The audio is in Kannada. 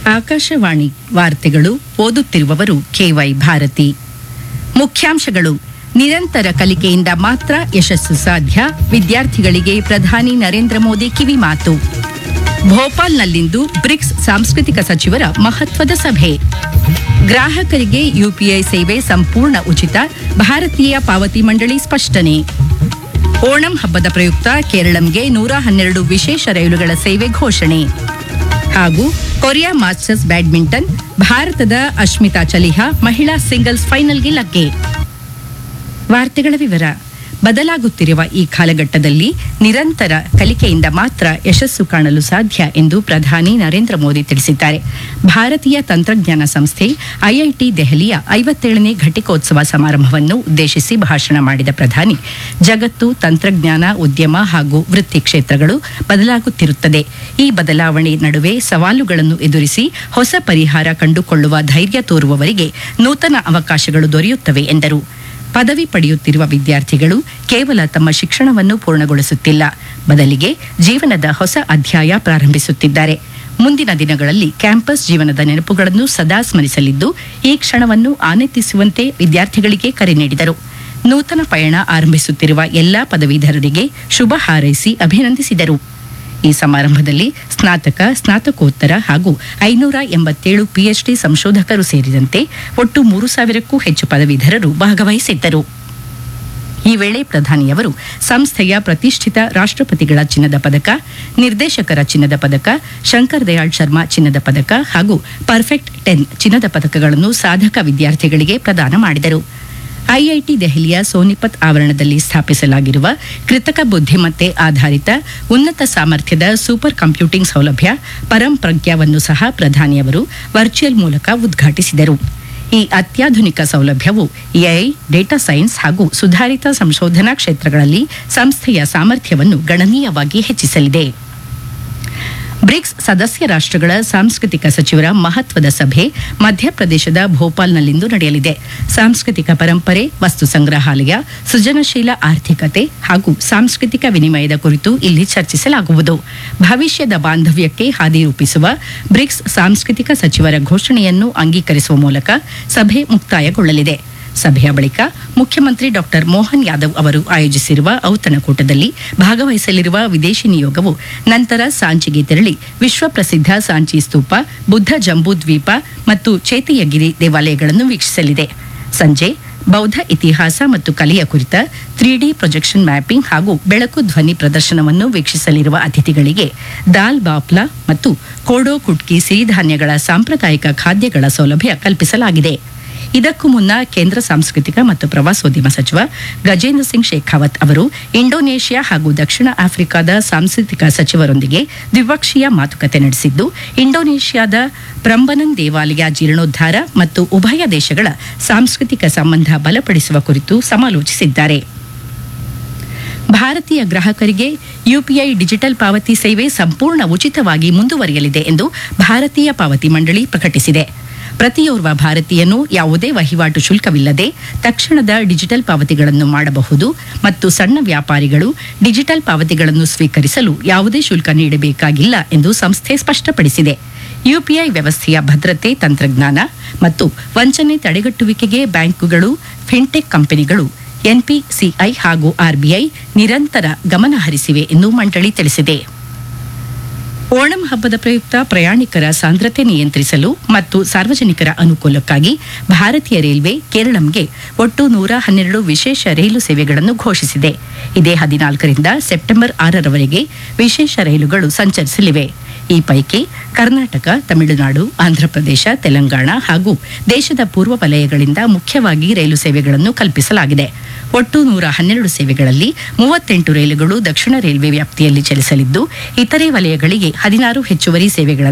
ಆಕಾಶವಾಣಿ ವಾರ್ತೆಗಳು ಓದುತ್ತಿರುವವರು ಕೆವೈ ಭಾರತಿ ಮುಖ್ಯಾಂಶಗಳು ನಿರಂತರ ಕಲಿಕೆಯಿಂದ ಮಾತ್ರ ಯಶಸ್ಸು ಸಾಧ್ಯ ವಿದ್ಯಾರ್ಥಿಗಳಿಗೆ ಪ್ರಧಾನಿ ನರೇಂದ್ರ ಮೋದಿ ಕಿವಿ ಮಾತು ಭೋಪಾಲ್ನಲ್ಲಿಂದು ಬ್ರಿಕ್ಸ್ ಸಾಂಸ್ಕೃತಿಕ ಸಚಿವರ ಮಹತ್ವದ ಸಭೆ ಗ್ರಾಹಕರಿಗೆ ಯುಪಿಐ ಸೇವೆ ಸಂಪೂರ್ಣ ಉಚಿತ ಭಾರತೀಯ ಪಾವತಿ ಮಂಡಳಿ ಸ್ಪಷ್ಟನೆ ಓಣಂ ಹಬ್ಬದ ಪ್ರಯುಕ್ತ ಕೇರಳಂಗೆ ನೂರ ಹನ್ನೆರಡು ವಿಶೇಷ ರೈಲುಗಳ ಸೇವೆ ಘೋಷಣೆ ಹಾಗೂ ಕೊರಿಯಾ ಮಾಸ್ಟರ್ಸ್ ಬ್ಯಾಡ್ಮಿಂಟನ್ ಭಾರತದ ಅಶ್ಮಿತಾ ಚಲಿಹಾ ಮಹಿಳಾ ಸಿಂಗಲ್ಸ್ ಫೈನಲ್ಗೆ ಲಗ್ಗೆ ವಾರ್ತೆಗಳ ವಿವರ ಬದಲಾಗುತ್ತಿರುವ ಈ ಕಾಲಘಟ್ಟದಲ್ಲಿ ನಿರಂತರ ಕಲಿಕೆಯಿಂದ ಮಾತ್ರ ಯಶಸ್ಸು ಕಾಣಲು ಸಾಧ್ಯ ಎಂದು ಪ್ರಧಾನಿ ನರೇಂದ್ರ ಮೋದಿ ತಿಳಿಸಿದ್ದಾರೆ ಭಾರತೀಯ ತಂತ್ರಜ್ಞಾನ ಸಂಸ್ಥೆ ಐಐಟಿ ದೆಹಲಿಯ ಐವತ್ತೇಳನೇ ಘಟಿಕೋತ್ಸವ ಸಮಾರಂಭವನ್ನು ಉದ್ದೇಶಿಸಿ ಭಾಷಣ ಮಾಡಿದ ಪ್ರಧಾನಿ ಜಗತ್ತು ತಂತ್ರಜ್ಞಾನ ಉದ್ಯಮ ಹಾಗೂ ವೃತ್ತಿ ಕ್ಷೇತ್ರಗಳು ಬದಲಾಗುತ್ತಿರುತ್ತದೆ ಈ ಬದಲಾವಣೆ ನಡುವೆ ಸವಾಲುಗಳನ್ನು ಎದುರಿಸಿ ಹೊಸ ಪರಿಹಾರ ಕಂಡುಕೊಳ್ಳುವ ಧೈರ್ಯ ತೋರುವವರಿಗೆ ನೂತನ ಅವಕಾಶಗಳು ದೊರೆಯುತ್ತವೆ ಎಂದರು ಪದವಿ ಪಡೆಯುತ್ತಿರುವ ವಿದ್ಯಾರ್ಥಿಗಳು ಕೇವಲ ತಮ್ಮ ಶಿಕ್ಷಣವನ್ನು ಪೂರ್ಣಗೊಳಿಸುತ್ತಿಲ್ಲ ಬದಲಿಗೆ ಜೀವನದ ಹೊಸ ಅಧ್ಯಾಯ ಪ್ರಾರಂಭಿಸುತ್ತಿದ್ದಾರೆ ಮುಂದಿನ ದಿನಗಳಲ್ಲಿ ಕ್ಯಾಂಪಸ್ ಜೀವನದ ನೆನಪುಗಳನ್ನು ಸದಾ ಸ್ಮರಿಸಲಿದ್ದು ಈ ಕ್ಷಣವನ್ನು ಆನಂದಿಸುವಂತೆ ವಿದ್ಯಾರ್ಥಿಗಳಿಗೆ ಕರೆ ನೀಡಿದರು ನೂತನ ಪಯಣ ಆರಂಭಿಸುತ್ತಿರುವ ಎಲ್ಲಾ ಪದವೀಧರರಿಗೆ ಶುಭ ಹಾರೈಸಿ ಅಭಿನಂದಿಸಿದರು ಈ ಸಮಾರಂಭದಲ್ಲಿ ಸ್ನಾತಕ ಸ್ನಾತಕೋತ್ತರ ಹಾಗೂ ಐನೂರ ಎಂಬತ್ತೇಳು ಪಿಎಚ್ಡಿ ಸಂಶೋಧಕರು ಸೇರಿದಂತೆ ಒಟ್ಟು ಮೂರು ಸಾವಿರಕ್ಕೂ ಹೆಚ್ಚು ಪದವೀಧರರು ಭಾಗವಹಿಸಿದ್ದರು ಈ ವೇಳೆ ಪ್ರಧಾನಿಯವರು ಸಂಸ್ಥೆಯ ಪ್ರತಿಷ್ಠಿತ ರಾಷ್ಟ್ರಪತಿಗಳ ಚಿನ್ನದ ಪದಕ ನಿರ್ದೇಶಕರ ಚಿನ್ನದ ಪದಕ ಶಂಕರ್ ದಯಾಳ್ ಶರ್ಮಾ ಚಿನ್ನದ ಪದಕ ಹಾಗೂ ಪರ್ಫೆಕ್ಟ್ ಟೆನ್ ಚಿನ್ನದ ಪದಕಗಳನ್ನು ಸಾಧಕ ವಿದ್ಯಾರ್ಥಿಗಳಿಗೆ ಪ್ರದಾನ ಮಾಡಿದರು ಐಐಟಿ ದೆಹಲಿಯ ಸೋನಿಪತ್ ಆವರಣದಲ್ಲಿ ಸ್ಥಾಪಿಸಲಾಗಿರುವ ಕೃತಕ ಬುದ್ಧಿಮತ್ತೆ ಆಧಾರಿತ ಉನ್ನತ ಸಾಮರ್ಥ್ಯದ ಸೂಪರ್ ಕಂಪ್ಯೂಟಿಂಗ್ ಸೌಲಭ್ಯ ಪರಂ ಪ್ರಜ್ಞಾವನ್ನು ಸಹ ಪ್ರಧಾನಿಯವರು ವರ್ಚುವಲ್ ಮೂಲಕ ಉದ್ಘಾಟಿಸಿದರು ಈ ಅತ್ಯಾಧುನಿಕ ಸೌಲಭ್ಯವು ಎಐ ಡೇಟಾ ಸೈನ್ಸ್ ಹಾಗೂ ಸುಧಾರಿತ ಸಂಶೋಧನಾ ಕ್ಷೇತ್ರಗಳಲ್ಲಿ ಸಂಸ್ಥೆಯ ಸಾಮರ್ಥ್ಯವನ್ನು ಗಣನೀಯವಾಗಿ ಹೆಚ್ಚಿಸಲಿದೆ ಬ್ರಿಕ್ಸ್ ಸದಸ್ಯ ರಾಷ್ಟ್ರಗಳ ಸಾಂಸ್ಕೃತಿಕ ಸಚಿವರ ಮಹತ್ವದ ಸಭೆ ಮಧ್ಯಪ್ರದೇಶದ ಭೋಪಾಲ್ನಲ್ಲಿಂದು ನಡೆಯಲಿದೆ ಸಾಂಸ್ಕೃತಿಕ ಪರಂಪರೆ ವಸ್ತು ಸಂಗ್ರಹಾಲಯ ಸೃಜನಶೀಲ ಆರ್ಥಿಕತೆ ಹಾಗೂ ಸಾಂಸ್ಕೃತಿಕ ವಿನಿಮಯದ ಕುರಿತು ಇಲ್ಲಿ ಚರ್ಚಿಸಲಾಗುವುದು ಭವಿಷ್ಯದ ಬಾಂಧವ್ಯಕ್ಕೆ ಹಾದಿ ರೂಪಿಸುವ ಬ್ರಿಕ್ಸ್ ಸಾಂಸ್ಕೃತಿಕ ಸಚಿವರ ಘೋಷಣೆಯನ್ನು ಅಂಗೀಕರಿಸುವ ಮೂಲಕ ಸಭೆ ಮುಕ್ತಾಯಗೊಳ್ಳಲಿದೆ ಸಭೆಯ ಬಳಿಕ ಮುಖ್ಯಮಂತ್ರಿ ಡಾಕ್ಟರ್ ಮೋಹನ್ ಯಾದವ್ ಅವರು ಆಯೋಜಿಸಿರುವ ಔತಣಕೂಟದಲ್ಲಿ ಭಾಗವಹಿಸಲಿರುವ ವಿದೇಶಿ ನಿಯೋಗವು ನಂತರ ಸಾಂಚಿಗೆ ತೆರಳಿ ವಿಶ್ವಪ್ರಸಿದ್ಧ ಸಾಂಚಿ ಸ್ತೂಪ ಬುದ್ಧ ಜಂಬೂ ದ್ವೀಪ ಮತ್ತು ಚೇತಿಯಗಿರಿ ದೇವಾಲಯಗಳನ್ನು ವೀಕ್ಷಿಸಲಿದೆ ಸಂಜೆ ಬೌದ್ಧ ಇತಿಹಾಸ ಮತ್ತು ಕಲೆಯ ಕುರಿತ ತ್ರೀ ಡಿ ಪ್ರೊಜೆಕ್ಷನ್ ಮ್ಯಾಪಿಂಗ್ ಹಾಗೂ ಬೆಳಕು ಧ್ವನಿ ಪ್ರದರ್ಶನವನ್ನು ವೀಕ್ಷಿಸಲಿರುವ ಅತಿಥಿಗಳಿಗೆ ದಾಲ್ ಬಾಪ್ಲಾ ಮತ್ತು ಕೋಡೋ ಕುಟ್ಕಿ ಸಿರಿಧಾನ್ಯಗಳ ಸಾಂಪ್ರದಾಯಿಕ ಖಾದ್ಯಗಳ ಸೌಲಭ್ಯ ಕಲ್ಪಿಸಲಾಗಿದೆ ಇದಕ್ಕೂ ಮುನ್ನ ಕೇಂದ್ರ ಸಾಂಸ್ಕೃತಿಕ ಮತ್ತು ಪ್ರವಾಸೋದ್ಯಮ ಸಚಿವ ಗಜೇಂದ್ರ ಸಿಂಗ್ ಶೇಖಾವತ್ ಅವರು ಇಂಡೋನೇಷ್ಯಾ ಹಾಗೂ ದಕ್ಷಿಣ ಆಫ್ರಿಕಾದ ಸಾಂಸ್ಕೃತಿಕ ಸಚಿವರೊಂದಿಗೆ ದ್ವಿಪಕ್ಷೀಯ ಮಾತುಕತೆ ನಡೆಸಿದ್ದು ಇಂಡೋನೇಷ್ಯಾದ ಪ್ರಂಬನನ್ ದೇವಾಲಯ ಜೀರ್ಣೋದ್ಧಾರ ಮತ್ತು ಉಭಯ ದೇಶಗಳ ಸಾಂಸ್ಕೃತಿಕ ಸಂಬಂಧ ಬಲಪಡಿಸುವ ಕುರಿತು ಸಮಾಲೋಚಿಸಿದ್ದಾರೆ ಭಾರತೀಯ ಗ್ರಾಹಕರಿಗೆ ಯುಪಿಐ ಡಿಜಿಟಲ್ ಪಾವತಿ ಸೇವೆ ಸಂಪೂರ್ಣ ಉಚಿತವಾಗಿ ಮುಂದುವರಿಯಲಿದೆ ಎಂದು ಭಾರತೀಯ ಪಾವತಿ ಮಂಡಳಿ ಪ್ರಕಟಿಸಿದೆ ಪ್ರತಿಯೋರ್ವ ಭಾರತೀಯನು ಯಾವುದೇ ವಹಿವಾಟು ಶುಲ್ಕವಿಲ್ಲದೆ ತಕ್ಷಣದ ಡಿಜಿಟಲ್ ಪಾವತಿಗಳನ್ನು ಮಾಡಬಹುದು ಮತ್ತು ಸಣ್ಣ ವ್ಯಾಪಾರಿಗಳು ಡಿಜಿಟಲ್ ಪಾವತಿಗಳನ್ನು ಸ್ವೀಕರಿಸಲು ಯಾವುದೇ ಶುಲ್ಕ ನೀಡಬೇಕಾಗಿಲ್ಲ ಎಂದು ಸಂಸ್ಥೆ ಸ್ಪಷ್ಟಪಡಿಸಿದೆ ಯುಪಿಐ ವ್ಯವಸ್ಥೆಯ ಭದ್ರತೆ ತಂತ್ರಜ್ಞಾನ ಮತ್ತು ವಂಚನೆ ತಡೆಗಟ್ಟುವಿಕೆಗೆ ಬ್ಯಾಂಕುಗಳು ಫಿನ್ಟೆಕ್ ಕಂಪನಿಗಳು ಎನ್ಪಿಸಿಐ ಹಾಗೂ ಆರ್ಬಿಐ ನಿರಂತರ ಗಮನ ಹರಿಸಿವೆ ಎಂದು ಮಂಡಳಿ ತಿಳಿಸಿದೆ ಓಣಂ ಹಬ್ಬದ ಪ್ರಯುಕ್ತ ಪ್ರಯಾಣಿಕರ ಸಾಂದ್ರತೆ ನಿಯಂತ್ರಿಸಲು ಮತ್ತು ಸಾರ್ವಜನಿಕರ ಅನುಕೂಲಕ್ಕಾಗಿ ಭಾರತೀಯ ರೈಲ್ವೆ ಕೇರಳಂಗೆ ಒಟ್ಟು ನೂರ ಹನ್ನೆರಡು ವಿಶೇಷ ರೈಲು ಸೇವೆಗಳನ್ನು ಘೋಷಿಸಿದೆ ಇದೇ ಹದಿನಾಲ್ಕರಿಂದ ಸೆಪ್ಟೆಂಬರ್ ಆರರವರೆಗೆ ವಿಶೇಷ ರೈಲುಗಳು ಸಂಚರಿಸಲಿವೆ ಈ ಪೈಕಿ ಕರ್ನಾಟಕ ತಮಿಳುನಾಡು ಆಂಧ್ರಪ್ರದೇಶ ತೆಲಂಗಾಣ ಹಾಗೂ ದೇಶದ ಪೂರ್ವ ವಲಯಗಳಿಂದ ಮುಖ್ಯವಾಗಿ ರೈಲು ಸೇವೆಗಳನ್ನು ಕಲ್ಪಿಸಲಾಗಿದೆ ಒಟ್ಟು ನೂರ ಹನ್ನೆರಡು ಸೇವೆಗಳಲ್ಲಿ ಮೂವತ್ತೆಂಟು ರೈಲುಗಳು ದಕ್ಷಿಣ ರೈಲ್ವೆ ವ್ಯಾಪ್ತಿಯಲ್ಲಿ ಚಲಿಸಲಿದ್ದು ಇತರೆ ವಲಯಗಳಿಗೆ ಹದಿನಾರು ಹೆಚ್ಚುವರಿ ಸೇವೆಗಳನ್ನು